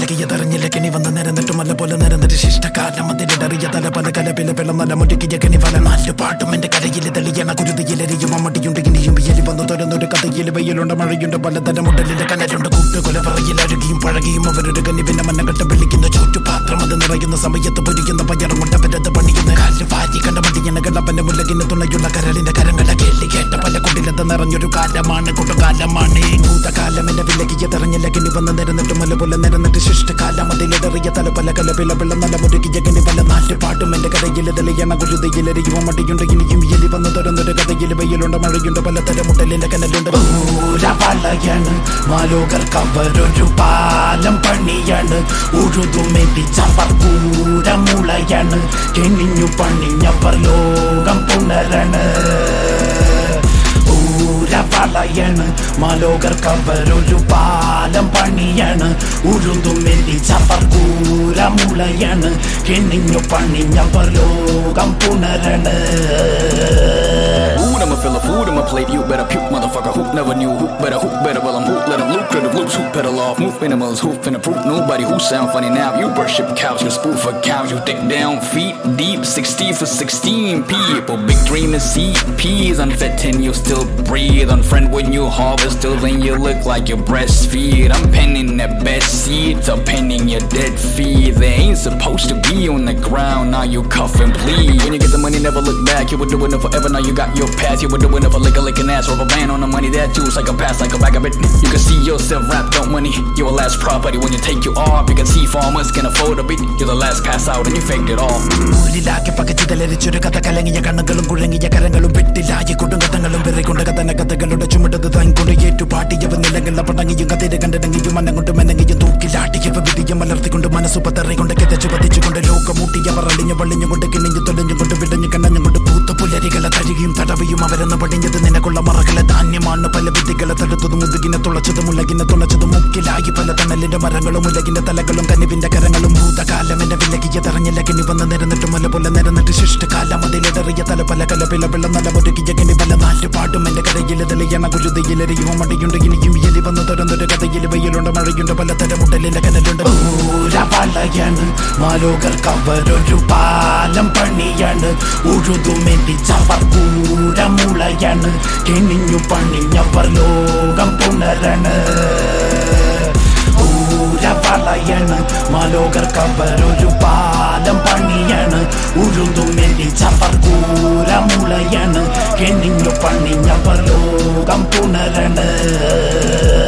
വിലകിയ തെരഞ്ഞില്ല കെണി വന്ന് നിരന്നിട്ട് മല പോലെ നിരന്നിട്ട് ശിഷ്ടകാലം അതിലിടറിയ തല പല കലപില പിള നല്ല മുടുക്കിയ കെണി പല നാല് പാട്ടും എന്റെ കരയിൽ തെളിയണ കുരുതിയിലെരിയും അമ്മടിയുണ്ട് ഇനിയും വിയലി വന്നു തുറന്നൊരു കഥയിൽ വെയിലുണ്ട് മഴയുണ്ട് പലതരം മുടലിന്റെ കനലുണ്ട് കൂട്ടുകൊല പറയിൽ അഴുകിയും പഴകിയും അവരൊരു കന്നി പിന്നെ മന്നകട്ട വിളിക്കുന്ന ചുറ്റുപാത്രം അത് നിറയുന്ന സമയത്ത് പൊരിക്കുന്ന പയ്യറമുണ്ട പരത് പണിയുന്ന കാല് വാരി കണ്ട മടിയണ കണ്ടപ്പന്റെ മുല്ലകിന് തുണയുള്ള കരളിന്റെ കരങ്ങളെ കേളി കേട്ട പല കുടിലത്ത് നിറഞ്ഞൊരു കാലമാണ് കുട്ടുകാലമാണ് ഭൂതകാലം എന്റെ വിലകിയ തെറഞ്ഞില്ല കിനി വന്ന് നിരന്നിട്ട് മല പോലെ നിരന്നിട്ട് ശിഷ്ടകാലം അതിലിടറിയ തല പല കല പിള പിള്ള നല്ല മുരുകിയ കിനി പല നാല് പാട്ടും എന്റെ കഥയിൽ തെളിയണ കുരുതയിലെറിയും മടിയുണ്ട് ഇനിയും എലി വന്ന് തുറന്നൊരു കഥയിൽ വെയിലുണ്ട് മഴയുണ്ട് പലതരം മുട്ടലിന്റെ കനലുണ്ട് ഊരവളയാണ് മാലോകർക്ക് അവരൊരു പാലം പണിയാണ് ഉഴുതുമെത്തി ചവർക്കൂരമുളയാണ് കെണിഞ്ഞു പണിഞ്ഞവർ ലോകം പുണരാണ് ഊരവളയാണ് മാലോകർക്ക് അവരൊരു പാലം പണിയാണ് ഉഴുതുമെത്തി ചവർക്കൂരമുളയാണ് കെണിഞ്ഞു പണിഞ്ഞവർ ലോകം പുണരാണ് Food, I'ma fill a food in my plate. You better puke, motherfucker. Who never knew? Who better hoop better? Well, I'm hoop. Let 'em lucrative loops. Who pedal off? Move minimals. Who finna proof? Nobody who sound funny now. You worship cows. You spoof for cows. You dick down feet deep. 60 for 16 people. Big dream is CPs. Unfit 10, you still breathe. Unfriend when you harvest. Still then you look like you breastfeed. I'm penning the best seeds. I'm penning your dead feet. They ain't supposed to be on the ground. Now you cuff and bleed. When you get the money, never look back. You were doing it forever. Now you got your past. You were doing it for lick a lick an ass. Rubber band on the money. That too. Like a pass, like a bag of it. You can see yourself wrapped up money. You a last property when you take you off. You can see farmers can afford a bit. You're the last pass out and you faked it all. ൂരിലാക്കി പകച്ചിതലരിച്ചൊരു കഥ കലങ്ങിയ കണ്ണുകളും കുഴങ്ങിയ കരങ്ങളും വെട്ടിലായി കൊടുങ്കഥങ്ങളും വിറകൊണ്ട് കഥന കഥകളുടെ ചുമട്ടത് തൻകൊണ്ട് ഏറ്റു പാട്ടിയവ നിലങ്ങള പടങ്ങിയും കതിര് കണ്ടടങ്ങിയും മനം കൊണ്ട് മെനങ്ങിയും തൂക്കിലാട്ടിയവ വിധിയും മലർത്തിക്കൊണ്ട് മനസ്സു പതറിക്കൊണ്ട് കിതച്ചു പതിച്ചുകൊണ്ട് ലോകമൂട്ടിയവർ അളിഞ്ഞു വള്ളിഞ്ഞുകൊണ്ട് കിണിഞ്ഞു തൊളിഞ്ഞുകൊണ്ട് വിടഞ്ഞു കണ്ണഞ്ഞുകൊണ്ട് പൂത്ത പുലരികളെ തഴുകിയും തടവിയും അവരെന്ന് പടിഞ്ഞത് നിനക്കുള്ള മറകളെ ധാന്യമാണ് പല വിധികളെ തടുത്തതും മുതുകിനെ തുളച്ചതും മുളകിനെ തുളച്ചതും മുക്കിലായി പല തണലിന്റെ മരങ്ങളും മുലകിന്റെ തലകളും കനിവിന്റെ കരങ്ങളും ഭൂതകാലം എന്നെ വിലകിയ തെറഞ്ഞില്ല കിനി വന്ന് നിരന്നിട്ട് മല പോലെ നിരന്നിട്ട് ശിഷ്ടകാലം അതിലിടറിയ തല പല കല പിള പിള്ള നല്ല മുരുകിയ കിനി പല നാല് പാട്ടും എന്റെ കരയിൽ തെളിയണ കുരുതിയിലെറിയും മടിയുണ്ട് ഇനിയും എലി വന്ന് തുറന്നൊരു കഥയിൽ വെയിലുണ്ട് മഴയുണ്ട് പലതരം മുട്ടലിന്റെ കനലുണ്ട് ഊരവളയാണ് മാലോകർക്ക് അവരൊരു പാലം പണിയാണ് ഉഴുതുമെത്തി ചവർക്കൂരമുളയാണ് കെണിഞ്ഞു പണിഞ്ഞവർ ലോകം പുണരാണ് ഊരവളയാണ് മാലോകർക്ക് അവരൊരു പാലം പണിയാണ് ഉഴുതുമെത്തി ചവർക്കൂരമുളയാണ് കെണിഞ്ഞു പണിഞ്ഞവർ ലോകം പുണരാണ്